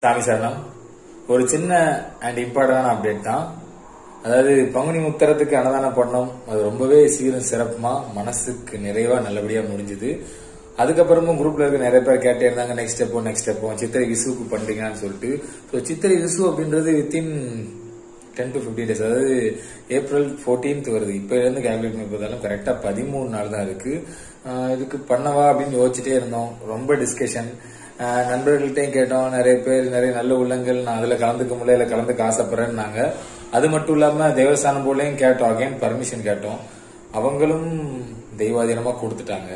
சாமி சரணம் ஒரு சின்ன அண்ட் இம்பார்ட்டன்டான அப்டேட் தான் அதாவது பங்குனி முத்தரத்துக்கு அன்னதானம் பண்ணோம் அது ரொம்பவே சீரும் சிறப்புமா மனசுக்கு நிறைவா நல்லபடியா முடிஞ்சுது அதுக்கப்புறமும் குரூப்ல இருக்க நிறைய பேர் கேட்டே இருந்தாங்க நெக்ஸ்ட் ஸ்டெப்போ நெக்ஸ்ட் ஸ்டெப்போ சித்திரை விசுவுக்கு பண்றீங்கன்னு சொல்லிட்டு ஸோ சித்திரை விசு அப்படின்றது within ten to fifty days அதாவது ஏப்ரல் ஃபோர்டீன்த் வருது இப்போ இருந்து கேல்குலேட் பண்ணி பார்த்தாலும் கரெக்டாக பதிமூணு நாள் தான் இருக்கு ஆஹ் இதுக்கு பண்ணவா அப்படின்னு யோசிச்சுட்டே இருந்தோம் ரொம்ப டிஸ்கஷன் நண்பர்கள்ட்டையும் கேட்டோம் நிறைய பேர் நிறைய நல்ல உள்ளங்கள் நான் அதில் கலந்துக்க முடியல இல்லை கலந்துக்க ஆசைப்படுறேன்னாங்க அது மட்டும் இல்லாம தேவஸ்தானம் போலையும் கேட்டோம் அகைன் பர்மிஷன் கேட்டோம் அவங்களும் தெய்வாதீனமா கொடுத்துட்டாங்க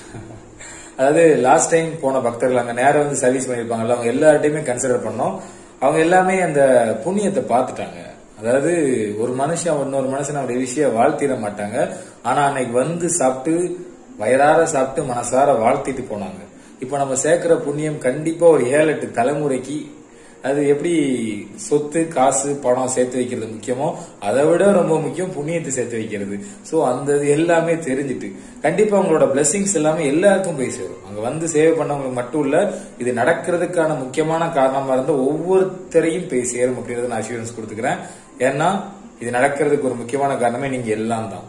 அதாவது லாஸ்ட் டைம் போன பக்தர்கள் அங்க நேரம் வந்து சர்வீஸ் பண்ணிருப்பாங்கல்ல அவங்க எல்லார்ட்டையுமே கன்சிடர் பண்ணோம் அவங்க எல்லாமே அந்த புண்ணியத்தை பார்த்துட்டாங்க அதாவது ஒரு மனுஷன் இன்னொரு மனுஷன் அவருடைய விஷயம் வாழ்த்திட மாட்டாங்க ஆனா அன்னைக்கு வந்து சாப்பிட்டு வயறார சாப்பிட்டு மனசார வாழ்த்திட்டு போனாங்க இப்ப நம்ம சேர்க்கிற புண்ணியம் கண்டிப்பா ஒரு ஏழு எட்டு தலைமுறைக்கு அது எப்படி சொத்து காசு பணம் சேர்த்து வைக்கிறது முக்கியமோ அதை விட ரொம்ப முக்கியம் புண்ணியத்தை சேர்த்து வைக்கிறது சோ அந்த இது எல்லாமே தெரிஞ்சுட்டு கண்டிப்பா உங்களோட பிளெஸிங்ஸ் எல்லாமே எல்லாருக்கும் போய் சேரும் அங்க வந்து சேவை பண்ணவங்களுக்கு மட்டும் இல்ல இது நடக்கிறதுக்கான முக்கியமான காரணமா இருந்த ஒவ்வொருத்தரையும் போய் சேரும் அப்படின்றத நான் அஷூரன்ஸ் கொடுத்துக்கிறேன் ஏன்னா இது நடக்கிறதுக்கு ஒரு முக்கியமான காரணமே நீங்க எல்லாம் தான்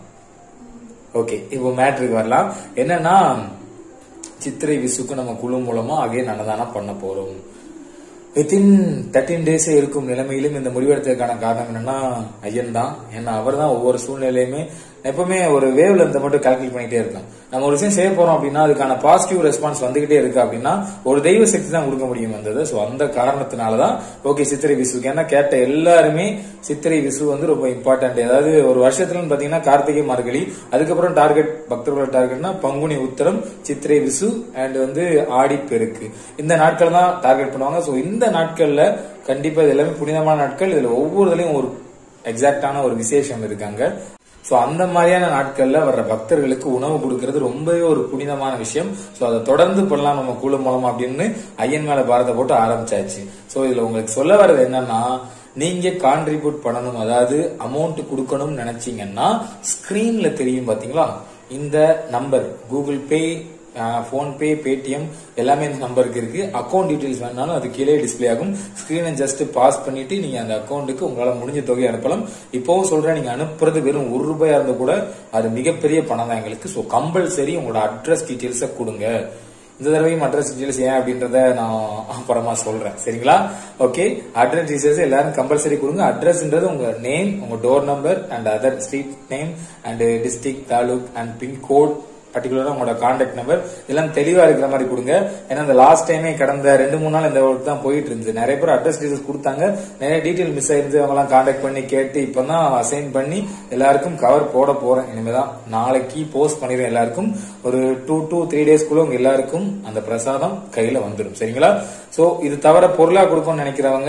ஓகே இப்போ மேட்ருக்கு வரலாம் என்னன்னா சித்திரை விசுக்கு நம்ம குழு மூலமா அகைன் அன்னதானம் பண்ண போறோம் வித்தின் தேர்ட்டீன் டேஸே இருக்கும் நிலைமையிலும் இந்த முடிவெடுத்ததுக்கான காரணம் என்னன்னா ஐயன் தான் ஏன்னா அவர் தான் ஒவ்வொரு சூழ்நிலையுமே எப்பவுமே ஒரு வேவ்ல இந்த மட்டும் கால்குலேட் பண்ணிட்டே இருக்கலாம் நம்ம ஒரு விஷயம் செய்ய போறோம் அப்படின்னா அதுக்கான பாசிட்டிவ் ரெஸ்பான்ஸ் வந்துகிட்டே இருக்கு அப்படின்னா ஒரு தெய்வ சக்தி தான் கொடுக்க முடியும் வந்தது ஸோ அந்த காரணத்தினாலதான் ஓகே சித்திரை விசுக்கு ஏன்னா கேட்ட எல்லாருமே சித்திரை விசு வந்து ரொம்ப இம்பார்ட்டன்ட் அதாவது ஒரு வருஷத்துல பாத்தீங்கன்னா கார்த்திகை மார்கழி அதுக்கப்புறம் டார்கெட் பக்தர்களோட டார்கெட்னா பங்குனி உத்தரம் சித்திரை விசு அண்ட் வந்து ஆடி பெருக்கு இந்த நாட்கள் தான் டார்கெட் பண்ணுவாங்க ஸோ இந்த நாட்கள்ல கண்டிப்பா இது எல்லாமே புனிதமான நாட்கள் இதுல ஒவ்வொரு இதுலயும் ஒரு எக்ஸாக்டான ஒரு விசேஷம் இருக்காங்க சோ அந்த மாதிரியான நாட்கள்ல வர்ற பக்தர்களுக்கு உணவு கொடுக்கறது ரொம்பவே ஒரு புனிதமான விஷயம் சோ அதை தொடர்ந்து பண்ணலாம் நம்ம குழு மூலமா அப்படின்னு ஐயன் மேல பாரத போட்டு ஆரம்பிச்சாச்சு சோ இதுல உங்களுக்கு சொல்ல வர்றது என்னன்னா நீங்க கான்ட்ரிபியூட் பண்ணணும் அதாவது அமௌண்ட் கொடுக்கணும்னு நினைச்சீங்கன்னா ஸ்கிரீன்ல தெரியும் பாத்தீங்களா இந்த number Google Pay PhonePe Paytm எல்லாமே இந்த நம்பருக்கு இருக்கு அக்கௌண்ட் டீடைல்ஸ் வேணாலும் அது கீழே டிஸ்பிளே ஆகும் ஸ்கிரீனை ஜஸ்ட் பாஸ் பண்ணிட்டு நீங்க அந்த அக்கௌண்ட்டுக்கு உங்களால முடிஞ்ச தொகையை அனுப்பலாம் இப்போவும் சொல்றேன் நீங்க அனுப்புறது வெறும் ஒரு ரூபாயா இருந்தா கூட அது மிகப்பெரிய பணம் தான் எங்களுக்கு ஸோ கம்பல்சரி உங்களோட அட்ரஸ் டீடைல்ஸை கொடுங்க இந்த தடவையும் அட்ரஸ் டீடைல்ஸ் ஏன் அப்படின்றத நான் அப்புறமா சொல்றேன் சரிங்களா ஓகே அட்ரஸ் டீடைல்ஸ் எல்லாரும் கம்பல்சரி கொடுங்க அட்ரஸ்ன்றது உங்க நேம் உங்க door number and other street name and district taluk and pincode பர்டிகுலரா உங்களோட கான்டாக்ட் நம்பர் இதெல்லாம் தெளிவா இருக்கிற மாதிரி கொடுங்க ஏன்னா இந்த லாஸ்ட் டைமே கடந்த ரெண்டு மூணு நாள் இந்த ஒர்க் தான் போயிட்டு இருந்துச்சு நிறைய பேர் அட்ரஸ் டீடைல்ஸ் கொடுத்தாங்க நிறைய டீடைல் மிஸ் ஆயிருந்து அவங்க எல்லாம் கான்டாக்ட் பண்ணி கேட்டு இப்பதான் அசைன் பண்ணி எல்லாருக்கும் கவர் போட போறேன் இனிமேதான் நாளைக்கு போஸ்ட் பண்ணிடுவேன் எல்லாருக்கும் ஒரு டூ டூ த்ரீ டேஸ்க்குள்ள உங்க எல்லாருக்கும் அந்த பிரசாதம் கையில வந்துடும் சரிங்களா சோ இது தவிர பொருளா கொடுக்கணும்னு நினைக்கிறவங்க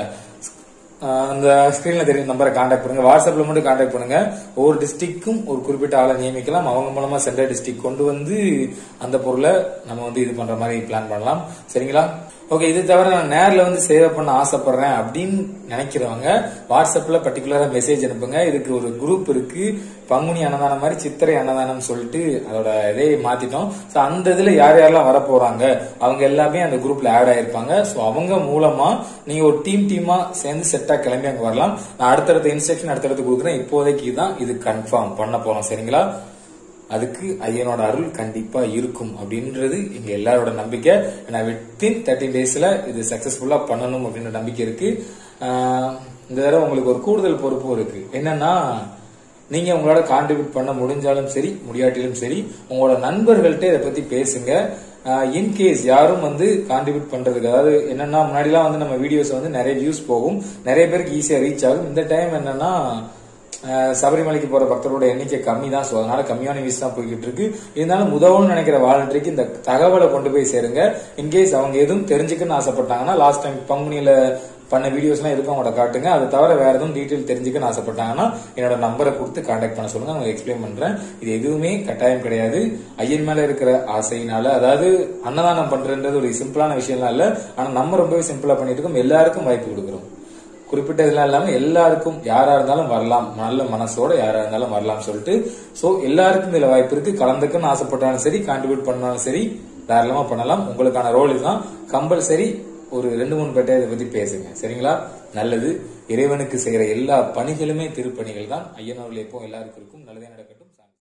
அந்த ஸ்கிரீன்ல தெரியும் நம்பரை கான்டாக்ட் பண்ணுங்க வாட்ஸ்அப்ல மட்டும் கான்டாக்ட் பண்ணுங்க ஒவ்வொரு டிஸ்ட்ரிக்டும் ஒரு குறிப்பிட்ட ஆளை நியமிக்கலாம் அவங்க மூலமா சென்ட்ரல் டிஸ்ட்ரிக்ட் கொண்டு வந்து அந்த பொருளை நம்ம வந்து இது பண்ற மாதிரி பிளான் பண்ணலாம் சரிங்களா ஓகே இது தவிர நான் நேரில் வந்து சேவை பண்ண ஆசைப்படுறேன் அப்படின்னு நினைக்கிறவங்க வாட்ஸ்அப்ல பர்டிகுலரா மெசேஜ் அனுப்புங்க இதுக்கு ஒரு குரூப் இருக்கு பங்குனி அன்னதானம் மாதிரி சித்திரை அன்னதானம் சொல்லிட்டு அதோட இதே மாத்திட்டோம் ஸோ அந்த இதுல யார் யாரெல்லாம் வர போறாங்க அவங்க எல்லாமே அந்த குரூப்ல ஆட் ஆயிருப்பாங்க ஸோ அவங்க மூலமா நீங்க ஒரு டீம் டீமா சேர்ந்து செட்டா கிளம்பி அங்க வரலாம் நான் அடுத்தடுத்த இன்ஸ்ட்ரக்ஷன் அடுத்தடுத்து கொடுக்குறேன் இப்போதைக்கு தான் இது கன்ஃபார்ம் பண்ண போறோம் சரிங்களா அதுக்கு ஐயனோட அருள் கண்டிப்பா இருக்கும் அப்படின்றது எங்க எல்லாரோட நம்பிக்கை ஏன்னா வித்தின் தேர்ட்டின் டேஸ்ல இது சக்சஸ்ஃபுல்லா பண்ணணும் அப்படின்ற நம்பிக்கை இருக்கு இந்த தடவை உங்களுக்கு ஒரு கூடுதல் பொறுப்பும் இருக்கு என்னன்னா நீங்க உங்களால கான்ட்ரிபியூட் பண்ண முடிஞ்சாலும் சரி முடியாட்டிலும் சரி உங்களோட நண்பர்கள்ட்ட இதை பத்தி பேசுங்க இன்கேஸ் யாரும் வந்து கான்ட்ரிபியூட் பண்றதுக்கு அதாவது என்னன்னா முன்னாடிலாம் வந்து நம்ம வீடியோஸ் வந்து நிறைய வியூஸ் போகும் நிறைய பேருக்கு ஈஸியா ரீச் ஆகும் இந்த டைம் என்னன்னா சபரிமலைக்கு போற பக்தரோட எண்ணிக்கை கம்மி தான் ஸோ அதனால கம்மியான வியூஸ் தான் போய்கிட்டு இருக்கு இருந்தாலும் உதவும்னு நினைக்கிற வாலண்டரிக்கு இந்த தகவலை கொண்டு போய் சேருங்க இன்கேஸ் அவங்க எதுவும் தெரிஞ்சுக்கணும்னு ஆசைப்பட்டாங்கன்னா லாஸ்ட் டைம் பங்குனியில பண்ண வீடியோஸ்லாம் எதுக்கும் அவங்களோட காட்டுங்க அது தவிர வேற எதுவும் டீட்டெயில் தெரிஞ்சுக்கன்னு ஆசைப்பட்டாங்கன்னா என்னோட நம்பரை கொடுத்து கான்டாக்ட் பண்ண சொல்லுங்க நான் எக்ஸ்பிளைன் பண்றேன் இது எதுவுமே கட்டாயம் கிடையாது ஐயன் மேல இருக்கிற ஆசையினால அதாவது அன்னதானம் பண்றதுன்றது ஒரு சிம்பிளான விஷயம்லாம் இல்ல ஆனா நம்ம ரொம்பவே சிம்பிளா பண்ணிட்டு இருக்கோம் எல்லாருக்கும் வாய்ப்பு கொடுக்குறோம் குறிப்பிட்ட இதெல்லாம் இல்லாம எல்லாருக்கும் யாரா இருந்தாலும் வரலாம் நல்ல மனசோட யாரா இருந்தாலும் வரலாம் சொல்லிட்டு சோ எல்லாருக்கும் இதுல வாய்ப்பு இருக்கு கலந்துக்குன்னு ஆசைப்பட்டாலும் சரி கான்ட்ரிபியூட் பண்ணாலும் சரி தாராளமா பண்ணலாம் உங்களுக்கான ரோல் இதுதான் கம்பல்சரி ஒரு ரெண்டு மூணு பேட்டை இதை பத்தி பேசுங்க சரிங்களா நல்லது இறைவனுக்கு செய்யற எல்லா பணிகளுமே திருப்பணிகள் தான் ஐயன் அவர்கள் எப்போ எல்லாருக்கும் இருக்கும் நல்லதே நடக்கட்டும்